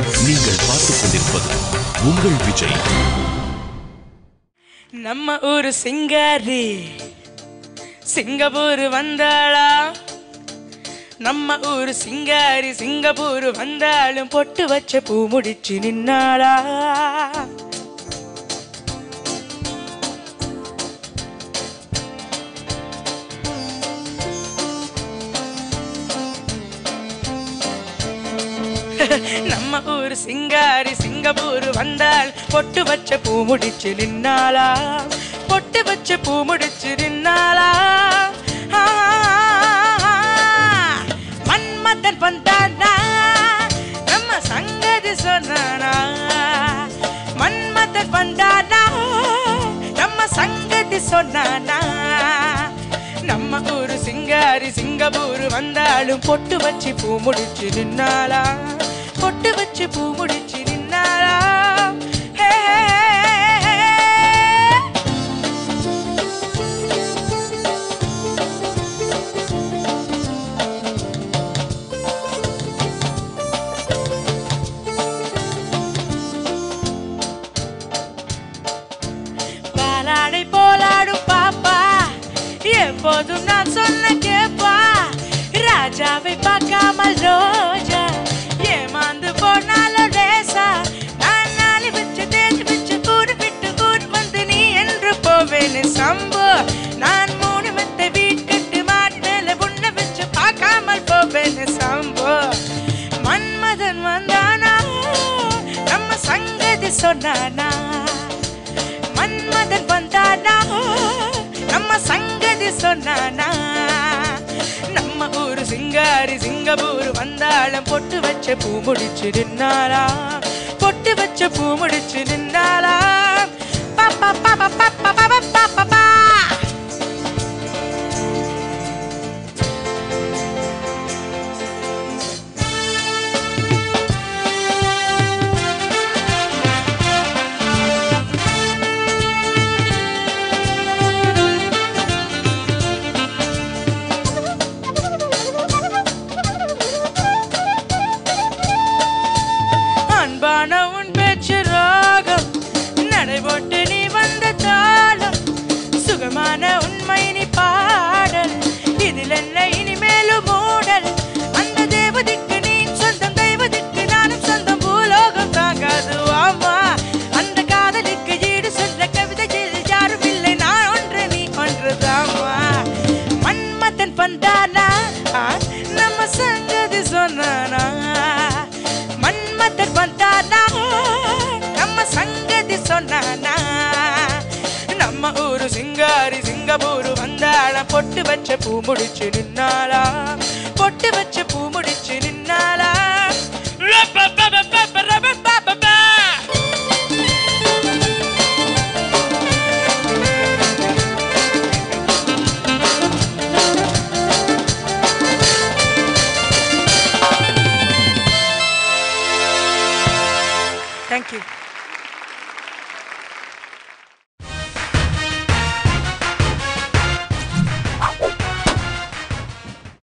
நீங்கள் பார்த்துக் கொண்டிருப்பது உங்கள் விஜய் நம்ம ஊரு சிங்காரி சிங்கப்பூர் வந்தாளா நம்ம ஊரு சிங்காரி சிங்கப்பூர் வந்தாலும் பொட்டு வச்ச பூ முடிச்சு நின்னாளா நம்ம ஊரு சிங்காரி சிங்கப்பூர் வந்தால் பொட்டு வச்ச பூ முடிச்சு நின்னாளா பொட்டு வச்ச பூ முடிச்சு நின்னாளா ஆ, மன்மதன் வந்தானா நம்ம சங்கதி சொன்னானா மன்மதன் வந்தானா நம்ம சங்கதி சொன்னானா நம்ம ஊரு சிங்காரி சிங்கப்பூர் வந்தாலும் பொட்டு வச்சு பூ முடிச்சு நின்னாளா பொட்டு வச்சு பூ முடிச்சு நின்னாளா ஹே, ஹே, ஹே, ஹே. பாலாடை போலாடும் பாப்பா எப்போதும் நான் சொன்ன கேப்பா ராஜாவை பார்க்காமல் ரோஜா ஏமாந்து போனாலும் ரேசா நான் நாளை வச்சு தேஞ்சு வச்சு கூடு விட்டு கூடு வந்து நீ என்று போவேன்னு சம்பு நான் மூணு மெத்த வீட்டுக்கு மாடி மேல உன்னை வச்சு பார்க்காமல் போவேன்னு சம்பு மன்மதன் வந்தானா நம்ம சங்கதி சொன்னானா மன்மதன் வந்தானா நம்ம சங்கதி சொன்னானா நம்ம ஊரு சிங்காரி சிங்கப்பூர் வந்தாலும் பொட்டு வச்ச பூ முடிச்சு நின்னாளா பொட்டு வச்ச பூ முடிச்சு நின்னாளா பாப்பா பாப்பா பாப்பா பாப்பா பாப்பா பா அன்பான உன் பேச்சு ராகம் நடைபோட்டு நீ வந்த தாளம் சுகமான உண்மை நீ பாடல் இதில் என்ன இனிமேலும் மூடல் அந்த தேவதைக்கு நீ சொந்தம் தெய்வதிக்கு நானும் சொந்தம் பூலோகம் தாங்காது ஆமா அந்த காதலுக்கு ஈடு சொல்ல கவிதையில் யாரும் இல்லை நான் ஒன்று நீ ஒன்று தாமா மன்மதன் வந்தானா ஆ, நம்ம சங்கதி சொன்னானா மன்மதன் வந்தானா நம்ம சங்கதி சொன்னானா நம்ம ஊரு சிங்காரி சிங்கப்பூர் வந்தாளா பொட்டு வச்ச பூ முடிச்சு நின்னாளா பொட்டு வச்ச பூ முடிச்சு நின்னாளா தேங்க்யூ